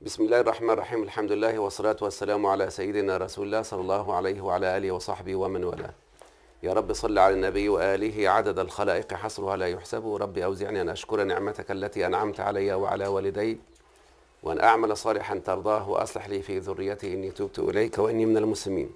بسم الله الرحمن الرحيم الحمد لله والصلاة والسلام على سيدنا رسول الله صلى الله عليه وعلى آله وصحبه ومن والاه يا رب صل على النبي وآله عدد الخلائق حصرها لا يحسب رب أوزعني أن أشكر نعمتك التي أنعمت علي وعلى والدي وأن أعمل صالحا ترضاه وأصلح لي في ذريتي إني تبت إليك وإني من المسلمين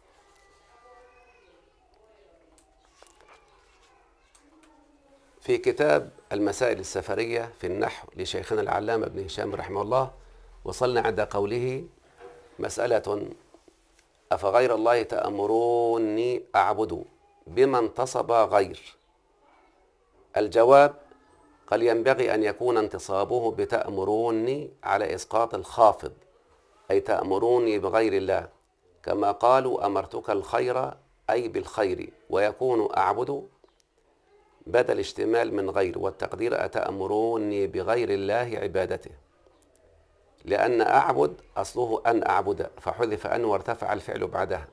في كتاب المسائل السفرية في النحو لشيخنا العلامة ابن هشام رحمه الله وصلنا عند قوله مسألة أفغير الله تأمروني أعبد بما انتصب غير الجواب قال ينبغي أن يكون انتصابه بتأمروني على إسقاط الخافض أي تأمروني بغير الله كما قالوا أمرتك الخير أي بالخير ويكون أعبد بدل اشتمال من غير والتقدير أتأمروني بغير الله عبادته لأن أعبد أصله أن أعبد فحذف أن وارتفع الفعل بعدها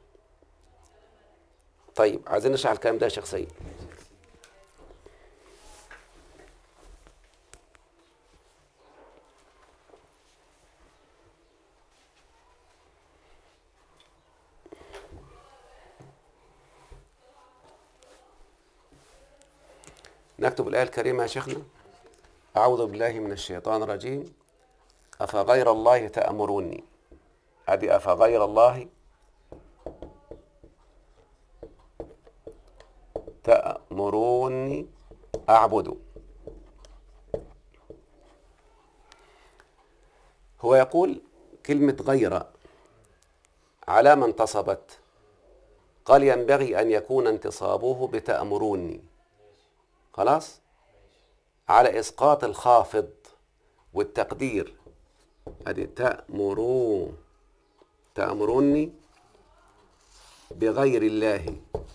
طيب عايزين نشرح الكلام ده يا شيخ سيد نكتب الآية الكريمة يا شيخنا أعوذ بالله من الشيطان الرجيم أفغير الله تأمروني أدي أفغير الله تأمروني أعبد هو يقول كلمة غير على ما انتصبت قال ينبغي أن يكون انتصابه بتأمروني خلاص على إسقاط الخافض والتقدير أدي تأمرون تأمروني بغير الله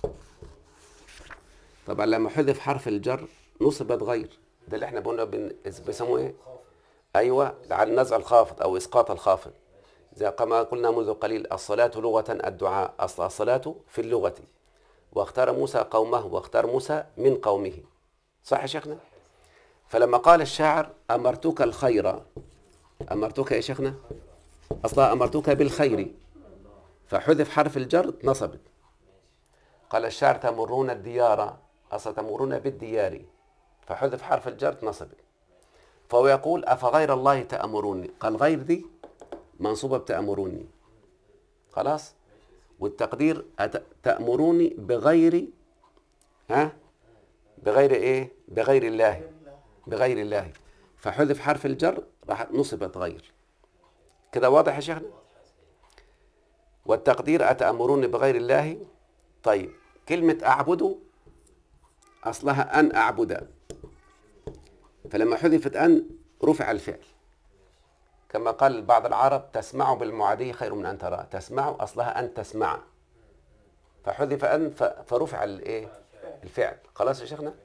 طبعا لما حذف حرف الجر نصبت غير ده اللي احنا قلنا بن... بيسموه ايه؟ ايوه على نزع الخافض او اسقاط الخافض زي كما قلنا منذ قليل الصلاة لغة الدعاء أصل الصلاة في اللغة واختار موسى قومه واختار موسى من قومه صح يا شيخنا؟ فلما قال الشاعر أمرتك الخير أمرتك يا شيخنا أصلا أمرتك بالخير فحذف حرف الجر نصبت قال الشاعر تمرون الديار أصلا تمرون بالديار فحذف حرف الجر نصبت فهو يقول أفغير الله تأمروني قال غير دي منصوبة بتأمروني خلاص والتقدير تأمروني بغير ها بغير ايه بغير الله بغير الله فحذف حرف الجر راح نصبت غير كده واضح يا شيخنا والتقدير أتأمرون بغير الله طيب كلمة أعبد أصلها أن أعبد فلما حذفت أن رفع الفعل كما قال بعض العرب تسمع بالمعادي خير من أن ترى تسمع أصلها أن تسمع فحذف أن فرفع الإيه الفعل خلاص يا شيخنا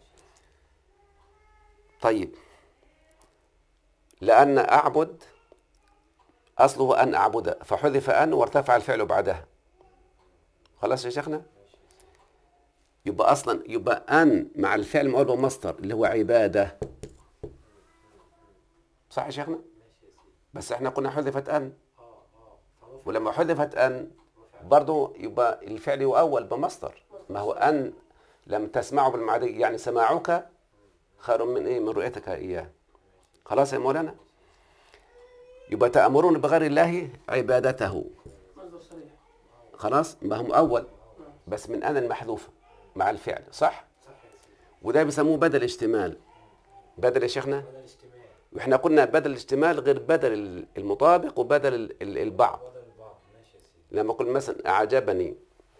طيب لأن أعبد أصله أن أعبد فحذف أن وارتفع الفعل بعدها خلاص يا شيخنا يبقى أصلا يبقى أن مع الفعل المؤول مصدر اللي هو عبادة صح يا شيخنا بس احنا قلنا حذفت أن ولما حذفت أن برضه يبقى الفعل يؤول بمصدر ما هو أن لم تسمعه بالمعدي يعني سماعك خير من ايه من رؤيتك اياه خلاص يا مولانا يبقى تأمرون بغير الله عبادته خلاص ما هم أول بس من أنا المحذوفة مع الفعل صح وده بيسموه بدل اشتمال بدل يا شيخنا واحنا قلنا بدل الاشتمال غير بدل المطابق وبدل البعض لما قلنا مثلا أعجبني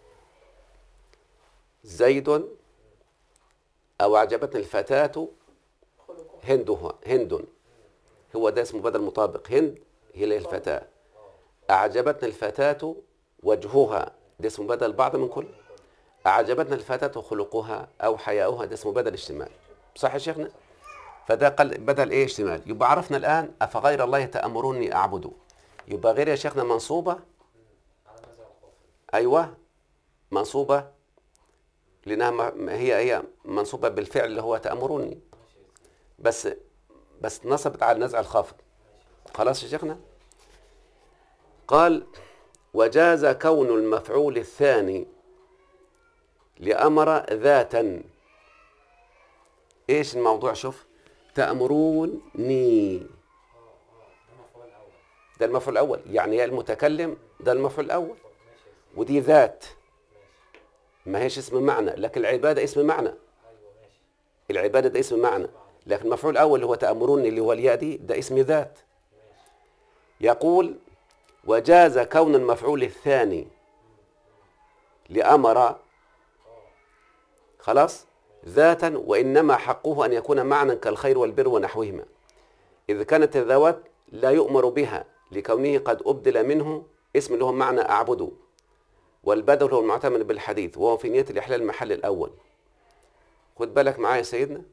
زيد أو أعجبتني الفتاة هندها هند هو ده اسمه بدل مطابق هند هي الفتاة أعجبتني الفتاة وجهها ده اسمه بدل بعض من كل أعجبتنا الفتاة خلقها أو حياؤها ده اسمه بدل اشتمال صح يا شيخنا فده قل بدل ايه اشتمال يبقى عرفنا الآن أفغير الله تأمروني أعبد يبقى غير يا شيخنا منصوبة أيوة منصوبة لأنها هي هي منصوبة بالفعل اللي هو تأمروني بس بس نصبت على نزع الخافض خلاص يا شيخنا قال وجاز كون المفعول الثاني لأمر ذاتا ايش الموضوع شوف تأمروني ده المفعول الأول يعني يا المتكلم ده المفعول الأول ودي ذات ما هيش اسم معنى لكن العبادة اسم معنى العبادة ده اسم معنى لكن المفعول الأول اللي هو تأمروني اللي هو الياء دي ده اسم ذات يقول وجاز كون المفعول الثاني لأمر خلاص ذاتا وإنما حقه أن يكون معنى كالخير والبر ونحوهما إذ كانت الذوات لا يؤمر بها لكونه قد أبدل منه اسم اللي هو معنى أعبده والبدل هو المعتمد بالحديث وهو في نية الإحلال المحل الأول خد بالك معايا يا سيدنا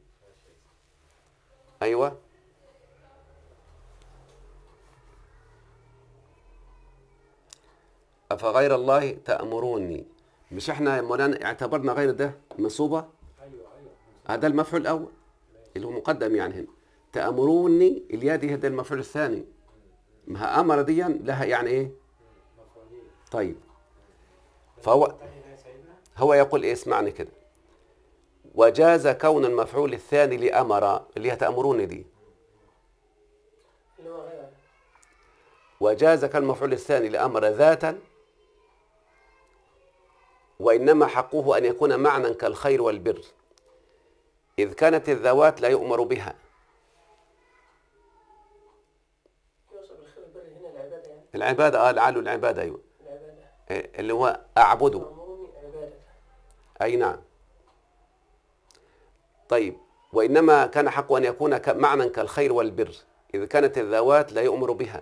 أيوة أفغير الله تأمروني مش احنا يا مولانا اعتبرنا غير ده منصوبة هذا المفعول الأول اللي هو مقدم يعني هنا تأمروني الياء دي هذا المفعول الثاني ما أمر دي لها يعني إيه طيب فهو هو يقول إيه اسمعني كده وجاز كون المفعول الثاني لأمر اللي هي تأمروني دي اللي هو غير وجاز كون المفعول الثاني لأمر ذاتا وإنما حقه أن يكون معنى كالخير والبر إذ كانت الذوات لا يؤمر بها يوصف الخير البر هنا العبادة يعني العبادة آه لعله العبادة أيوة العبادة إيه، اللي هو أعبده تأمروني عبادة أي نعم طيب وإنما كان حقه أن يكون ك- معنى كالخير والبر إذ كانت الذوات لا يؤمر بها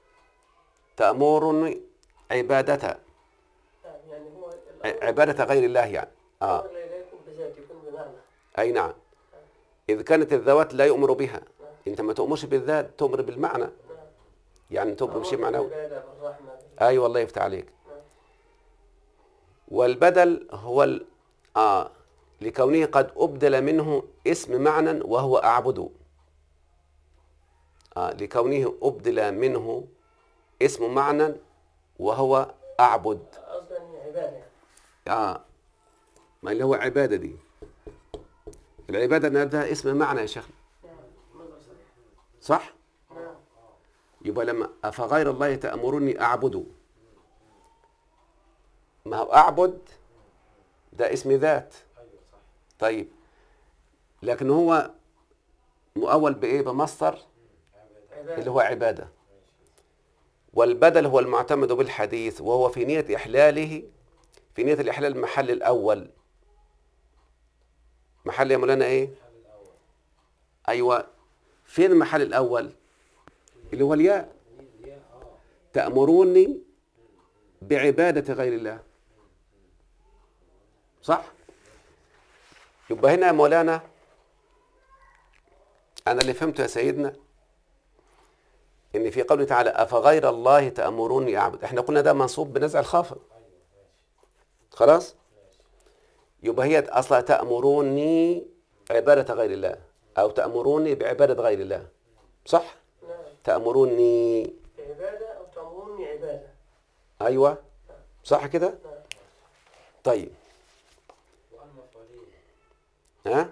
تأمرني عبادة نعم يعني هو ع- عبادة غير الله يعني آه الأمر لا يكون بذات يكون بمعنى أي نعم إذ كانت الذوات لا يؤمر بها أنت ما تؤمرش بالذات تؤمر بالمعنى نعم يعني تؤمر بشيء معنوي العبادة بالرحمة أي أيوة والله يفتح عليك والبدل هو ال... آه لكونه قد أبدل منه اسم معنى وهو أعبد آه لكونه أبدل منه اسم معنى وهو أعبد قصدا هي عبادة يعني آه ما اللي هو عبادة دي العبادة ده اسم معنى يا شيخ نعم مصدر صحيح صح؟ نعم يبقى لما أفغير الله تأمرني أعبده ما هو أعبد ده اسم ذات طيب لكن هو مؤول بإيه بمصدر اللي عبادة هو عبادة والبدل هو المعتمد بالحديث وهو في نية إحلاله في نية الإحلال المحل الأول محل يا مولانا إيه؟ أيوة فين المحل الأول؟ اللي هو الياء تأمروني بعبادة غير الله صح؟ يبقى هنا يا مولانا أنا اللي فهمته يا سيدنا إن في قوله تعالى أفغير الله تأمروني أعبد إحنا قلنا ده منصوب بنزع الخافض خلاص؟ يبقى هي أصلا تأمروني عبادة غير الله أو تأمروني بعبادة غير الله صح؟ نعم تأمروني عبادة أو تأمروني عبادة أيوة صح كده؟ نعم طيب ها؟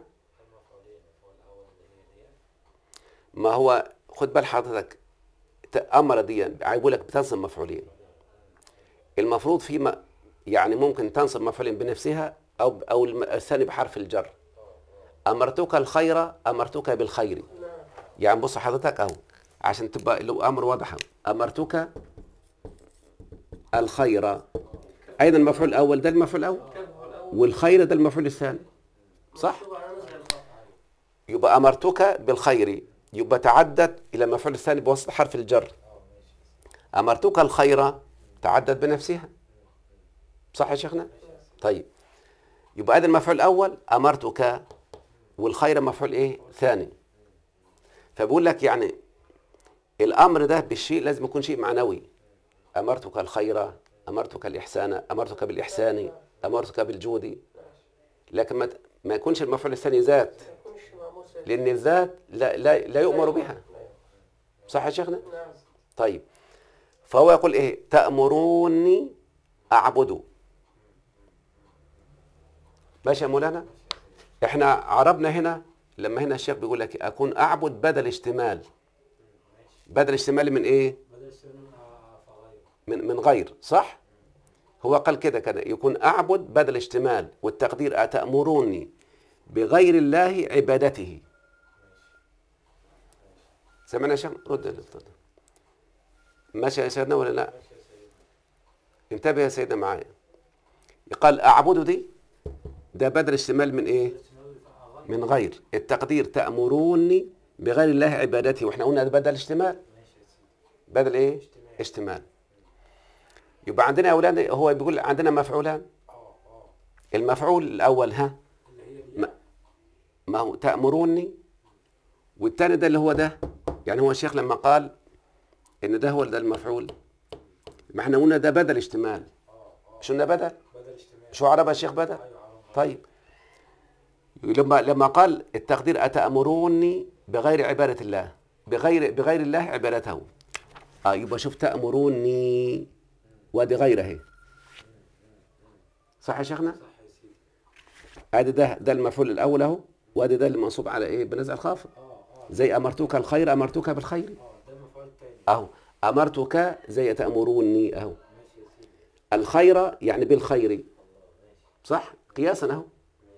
ما هو خد بال حضرتك أمر دي عيبوا لك بتنصب مفعولين المفروض في ما يعني ممكن تنصب مفعولين بنفسها أو أو الم- الثاني بحرف الجر أمرتك الخير أمرتك بالخير نعم يعني بص حضرتك أهو عشان تبقى لو أمر واضح أهو أمرتك الخير أيضا المفعول الأول ده المفعول الأول كذب الأول والخير ده المفعول الثاني صح؟ مكتوب على نزع الخاء يبقى أمرتك بالخير يبقى تعدت إلى المفعول الثاني بواسطة حرف الجر أمرتك الخير تعدت بنفسها صح يا شيخنا؟ طيب يبقى هذا المفعول الأول أمرتك والخير مفعول إيه؟ ثاني فبقول لك يعني الأمر ده بالشيء لازم يكون شيء معنوي أمرتك الخير أمرتك الإحسان أمرتك بالإحسان أمرتك بالجود لكن ما ما يكونش المفعول الثاني ذات ما يكونش معمول سيد. لأن الذات لا, لا, لا يؤمر بها صح يا شيخنا؟ نعم طيب فهو يقول ايه تأمروني أعبد ماشي يا مولانا احنا عربنا هنا لما هنا الشيخ بيقول لك أكون أعبد بدل اشتمال بدل اشتمال من ايه بدل السنون فغير من من غير صح هو قال كده كده يكون أعبد بدل اشتمال والتقدير أتأمروني بغير الله عبادته سمعنا يا شيخ رد يا دكتور. ماشي يا سيدنا ولا لا ماشي يا سيدي انتبه يا سيدنا معايا قال أعبد دي ده بدل اشتمال من ايه السنون فغير من غير التقدير تأمروني بغير الله عبادته واحنا قلنا ده بدل اشتمال ماشي يا سيدي بدل ايه اشتمال. اشتمال يبقى عندنا يا اولاد هو بيقول عندنا مفعولان اه اه المفعول الاول ها اللي هي ما, الياء ما هو تأمروني والثاني ده اللي هو ده يعني هو الشيخ لما قال ان ده هو ده المفعول ما احنا قلنا ده بدل اشتمال اه اه مش قلنا بدل بدل اشتمال شو عربها الشيخ بدل ايوه عرب طيب لما لما قال التقدير أتأمروني بغير عبادة الله بغير بغير الله عبادته اه يبقى شوف تأمروني وادي غيره اهي صح يا شيخنا؟ صح يا سيدي ادي ده ده المفعول الاول اهو وادي ده اللي منصوب على ايه؟ بنزع الخافض اه اه زي امرتك الخير امرتك بالخير اه ده المفعول الثاني اهو امرتك زي تأمروني اهو ماشي يا سيدي الخير يعني بالخير ماشي صح؟ قياسا اهو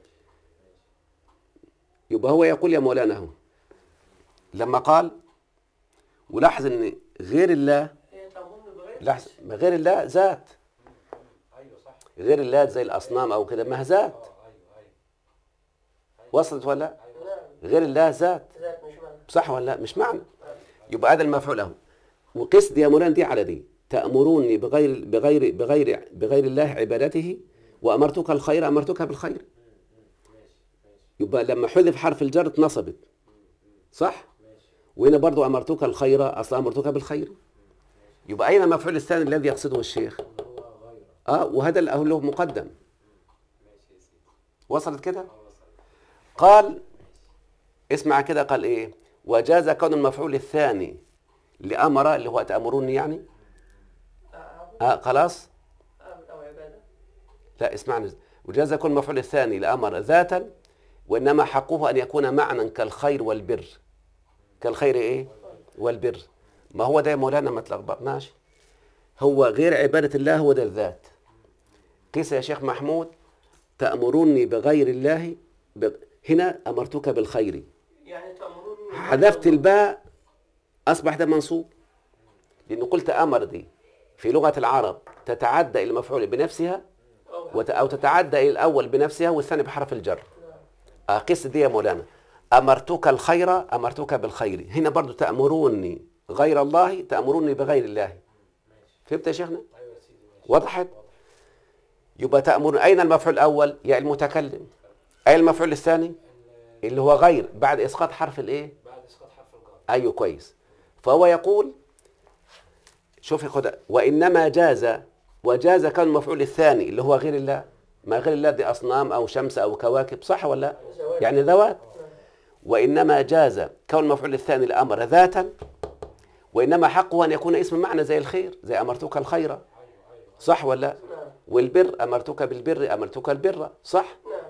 يبقى هو يقول يا مولانا اهو لما قال ولاحظ ان غير الله هي تأمرني بغير لاحظ ما غير الله ذات ايوه صح غير الله زي الاصنام او كده ما هي ذات اه ايوه ايوه وصلت ولا لا؟ نعم غير الله ذات ذات مش معنى صح ولا لا؟ مش معنى يبقى هذا المفعول اهو وقس دي يا مولانا دي على دي تأمروني بغير بغير بغير بغير الله عبادته وأمرتك الخير أمرتك بالخير ماشي ماشي يبقى لما حذف حرف الجر اتنصبت صح؟ ماشي وهنا برضو أمرتك الخير أصلا أمرتك بالخير يبقى أين المفعول الثاني الذي يقصده الشيخ؟ اللي هو غير اه وهذا اللي له مقدم ماشي يا سيدي وصلت كده؟ اه وصل قال اسمع كده قال ايه وجاز كون المفعول الثاني لأمر اللي هو تأمروني يعني أعبد آه خلاص أعبد أو عبادة لا اسمعني وجاز كون المفعول الثاني لأمر ذاتا وإنما حقه أن يكون معنى كالخير والبر كالخير ايه والبر ما هو ده يا مولانا ما تلخبطناش هو غير عبادة الله هو ده الذات قيس يا شيخ محمود تأمروني بغير الله ب... هنا أمرتك بالخير يعني تأمرني حذفت الباء أصبح ده منصوب لأنه قلت أمر دي في لغة العرب تتعدى إلى المفعول بنفسها أو وت- أو تتعدى إلى الأول بنفسها والثاني بحرف الجر أقيس دي يا مولانا أمرتك الخير أمرتك بالخير هنا برضو تأمروني غير الله تأمروني بغير الله فهمت يا شيخنا ايوه يا سيدي ماشي وضحت يبقى تأمر أين المفعول الأول يا المتكلم أين المفعول الثاني ال- اللي هو غير بعد إسقاط حرف الإيه بعد اسقاط حرف الجر ايوه كويس فهو يقول شوف يا خد وانما جاز وجاز كان المفعول الثاني اللي هو غير الله ما غير الله دي اصنام او شمس او كواكب صح ولا لا؟ زواج. يعني ذوات وانما جاز كون المفعول الثاني الامر ذاتا وانما حقه ان يكون اسم معنى زي الخير زي امرتك الخير ايوه ايوه صح ولا لا؟ نعم والبر امرتك بالبر امرتك البر صح؟ نعم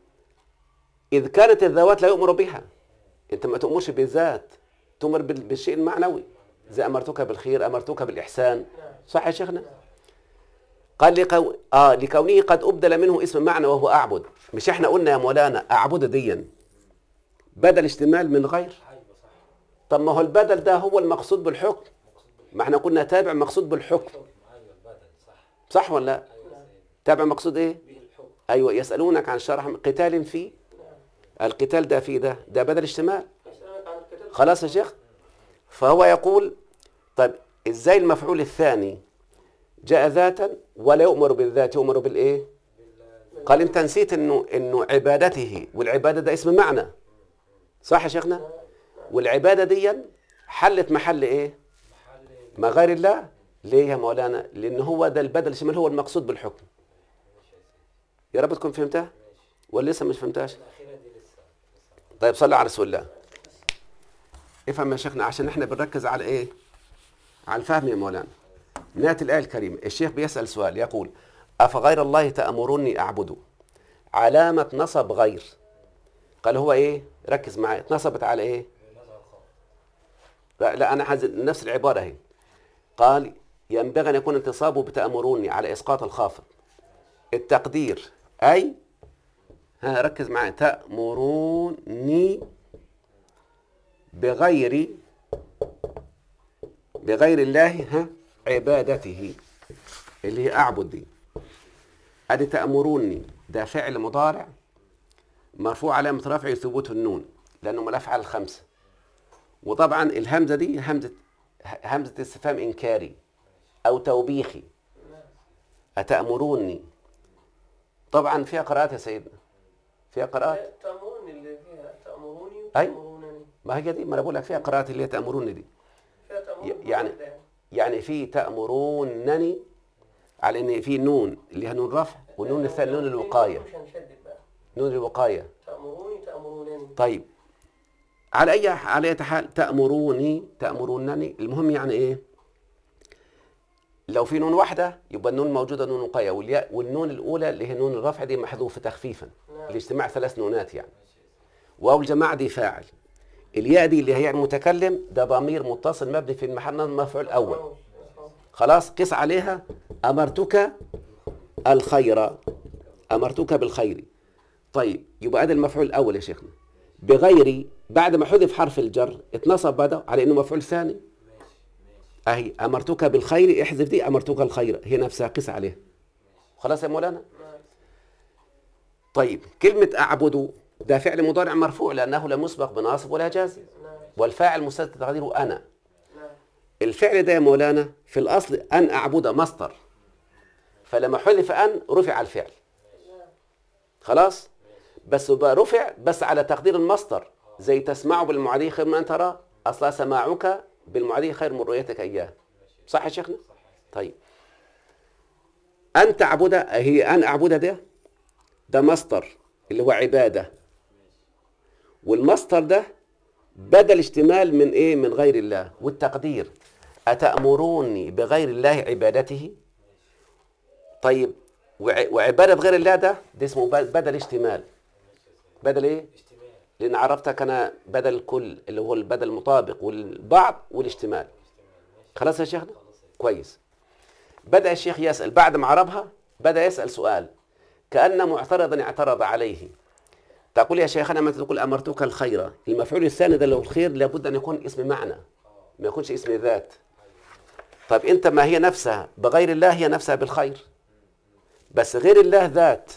إذ كانت الذوات لا يؤمر بها أنت ما تؤمرش بالذات تؤمر بال- بالشيء المعنوي زي أمرتك بالخير أمرتك بالإحسان نعم صح يا شيخنا قال لقو... آه لكونه قد أبدل منه اسم معنى وهو أعبد مش إحنا قلنا يا مولانا أعبد ديا بدل اشتمال من غير ايوه صح طب ما هو البدل ده هو المقصود بالحكم ما احنا قلنا تابع مقصود بالحكم حكم ايوه البدل صح صح ولا لا ايوه يا سيدي تابع مقصود ايه به الحكم ايوه يسالونك عن شرح قتال فيه القتال ده فيه ده ده بدل اشتمال أسألك عن الكتاب خلاص يا شيخ فهو يقول طيب ازاي المفعول الثاني جاء ذاتا ولا يؤمر بالذات يؤمر بالايه بال قال انت نسيت انه انه عبادته والعباده ده اسم معنى صح يا شيخنا والعباده دي حلت محل ايه محل ما غير الله ليه يا مولانا لان هو ده البدل الشمال هو المقصود بالحكم ماشي يا سيدي يا رب تكون فهمتها ماشي ولا لسه مش فهمتهاش الاخيره دي لسه لسه طيب صلى على رسول الله افهم يا شيخنا عشان احنا بنركز على ايه على الفهم يا مولانا نأتي الآية الكريمة الشيخ بيسأل سؤال يقول أفغير الله تأمروني أعبده علامة نصب غير قال هو إيه ركز معي اتنصبت على إيه لا, لا أنا عايز نفس العبارة هي قال ينبغي أن يكون انتصابه بتأمروني على إسقاط الخافض التقدير أي ها ركز معي تأمروني بغير بغير الله ها عبادته اللي هي أعبد دي أدي تأمروني ده فعل مضارع مرفوع علامة رفعه ثبوت النون لأنه من الأفعال الخمسة وطبعا الهمزة دي همزة همزة استفهام إنكاري أو توبيخي أتأمروني طبعا فيها قراءات يا سيدنا فيها قراءات تأمروني اللي فيها تأمروني أي. وتأمرونني ما هي دي ما أنا بقول لك فيها قراءات اللي هي تأمروني دي فيها تأمروني يعني- واحدة يعني في تأمرونني على ان في نون اللي هي نون رفع والنون الثاني نون الوقاية مش هنشدد بقى نون الوقاية تأمروني تأمرونني طيب على اي على اي حال تأمروني تأمرونني المهم يعني ايه لو في نون واحدة يبقى النون موجودة نون وقاية والياء والنون الأولى اللي هي نون الرفع دي محذوفة تخفيفا نعم. الاجتماع ثلاث نونات يعني واو الجماعة دي فاعل الياء دي اللي هي المتكلم ده ضمير متصل مبني في المحل مفعول أول أه. خلاص قس عليها أمرتك الخير أمرتك بالخير طيب يبقى هذا المفعول الأول يا شيخنا بغير بعد ما حذف حرف الجر اتنصب بعده على انه مفعول ثاني اهي امرتك بالخير احذف دي امرتك الخير هي نفسها قس عليها خلاص يا مولانا نعم. طيب كلمة أعبد ده فعل مضارع مرفوع لأنه لم يسبق بناصب ولا جازم نعم والفاعل مستتر تقديره أنا نعم الفعل ده يا مولانا في الأصل أن أعبد مصدر فلما حذف أن رفع الفعل خلاص بس بقى رفع بس على تقدير المصدر زي تسمع بالمعادي خير من أن ترى أصلا سماعك بالمعادي خير من رؤيتك إياه صح يا شيخنا طيب أن تعبد هي أن أعبد ده ده مصدر اللي هو عبادة والمصدر ده بدل اشتمال من ايه من غير الله والتقدير أتأمروني بغير الله عبادته طيب وع- وعبادة غير الله ده ده اسمه ب- بدل اشتمال بدل ايه لأن عرفتك أنا بدل الكل اللي هو البدل المطابق والبعض والاشتمال خلاص يا شيخنا كويس بدأ الشيخ يسأل بعد ما عربها بدأ يسأل سؤال كأن معترضا اعترض عليه تقول يا شيخنا متى تقول أمرتك الخير المفعول الثاني ده لو الخير لابد أن يكون اسم معنى ما يكونش اسم ذات طيب أنت ما هي نفسها بغير الله هي نفسها بالخير بس غير الله ذات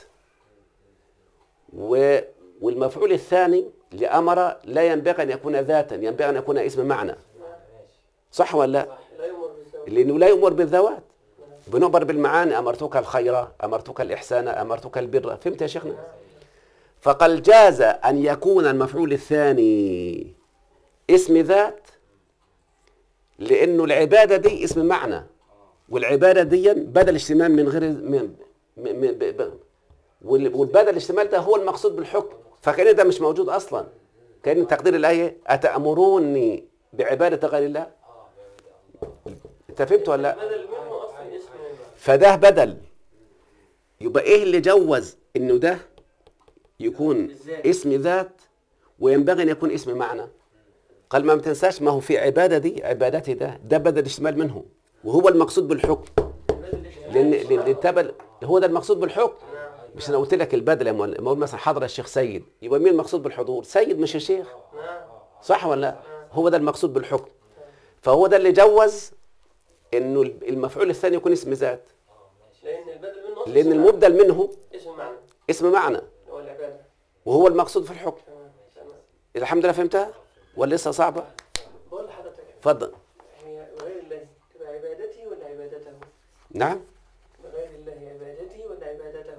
و والمفعول الثاني لأمر لا ينبغي أن يكون ذاتا ينبغي أن يكون اسم معنى صح ولا لا؟ لا يمر بالزوج لأنه لا يؤمر بالذوات بنؤمر بالمعاني أمرتك الخير أمرتك الإحسان أمرتك البر فهمت يا شيخنا فقال جاز أن يكون المفعول الثاني اسم ذات لأنه العبادة دي اسم معنى والعبادة دي بدل اشتمال من غير من من من ب- ب- وال- والبدل الاشتمال ده هو المقصود بالحكم فكان ده مش موجود أصلا كان تقدير الآية أتأمروني بعبادة غير الله أنت فهمت ولا لا؟ بدل منه أصلا اسم فده بدل يبقى ايه اللي جوز انه ده يكون بالذات. اسم ذات وينبغي ان يكون اسم معنى قال ما تنساش ما هو في عباده دي عبادتي ده ده بدل اشتمال منه وهو المقصود بالحكم بدل الاشتمال لان لان التبل هو ده المقصود بالحكم مش انا قلت لك البدل يا مول- اقول مثلا حضر الشيخ سيد يبقى مين المقصود بالحضور سيد مش الشيخ نعم صح ولا لا هو ده المقصود بالحكم فهو ده اللي جوز انه المفعول الثاني يكون اسم ذات لأن البدل منه أصلا لان اسم المبدل منه معنى. اسم معنى اسم معنى هو العبادة وهو المقصود في الحكم تمام تمام الحمد لله فهمتها ولا لسه صعبة بقول لحضرتك اتفضل هي غير الله تبقى عبادتي ولا عبادته؟ نعم غير الله عبادتي ولا عبادته؟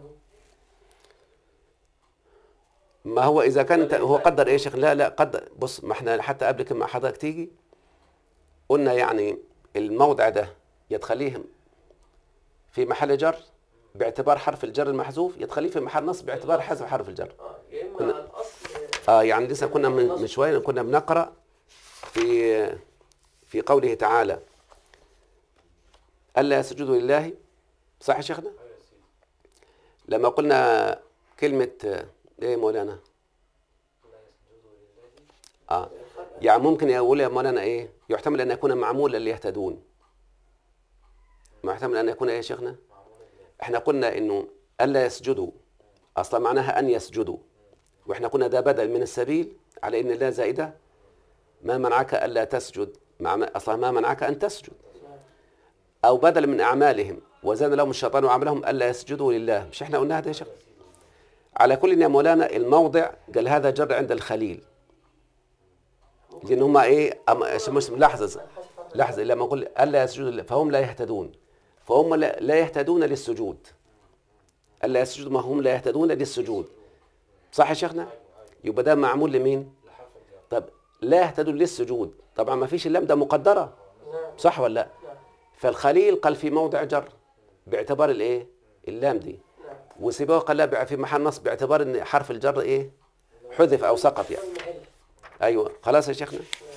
ما هو اذا كان انت- هو قدر ايه يا شيخ لا لا قدر بص ما احنا حتى قبل كما حضرتك تيجي قلنا يعني الموضع ده يتخليه في محل جر باعتبار حرف الجر المحذوف يتخليه في محل نصب باعتبار حذف حرف الجر اه يا إما كنا- على الأصل اه يعني لسه كنا من, من شويه كنا بنقرا في في قوله تعالى ألا يسجدوا لله صح يا شيخنا أيوة يا سيدي لما قلنا كلمة آه، إيه مولانا لا يسجدوا لله آه يعني ممكن يقول يا مولانا إيه يحتمل أن يكون معمولا ليهتدون محتمل أن يكون إيه يا شيخنا معمولة لله احنا قلنا انه الا يسجدوا اصلا معناها ان يسجدوا واحنا قلنا ده بدل من السبيل على ان لا زائده ما منعك الا تسجد مع اصلا ما منعك ان تسجد او بدل من اعمالهم وزاد لهم الشيطان وعملهم الا يسجدوا لله مش احنا قلنا هذا يا شيخ على كل يا مولانا الموضع قال هذا جر عند الخليل لان هم ايه أم- مش لحظه لحظه لما اقول الا يسجدوا لله فهم لا يهتدون فهم لا لا يهتدون للسجود الا يسجدوا ما هم لا يهتدون للسجود صح يا شيخنا يبقى ده معمول لمين لحرف الجر طب لا يهتدون للسجود طبعا ما فيش اللام ده مقدره نعم صح ولا لا نعم فالخليل قال في موضع جر باعتبار الايه اللام دي نعم وسيبويه قال لا بع- في محل نصب باعتبار ان حرف الجر ايه حذف او سقط يعني المحل ايوه خلاص يا شيخنا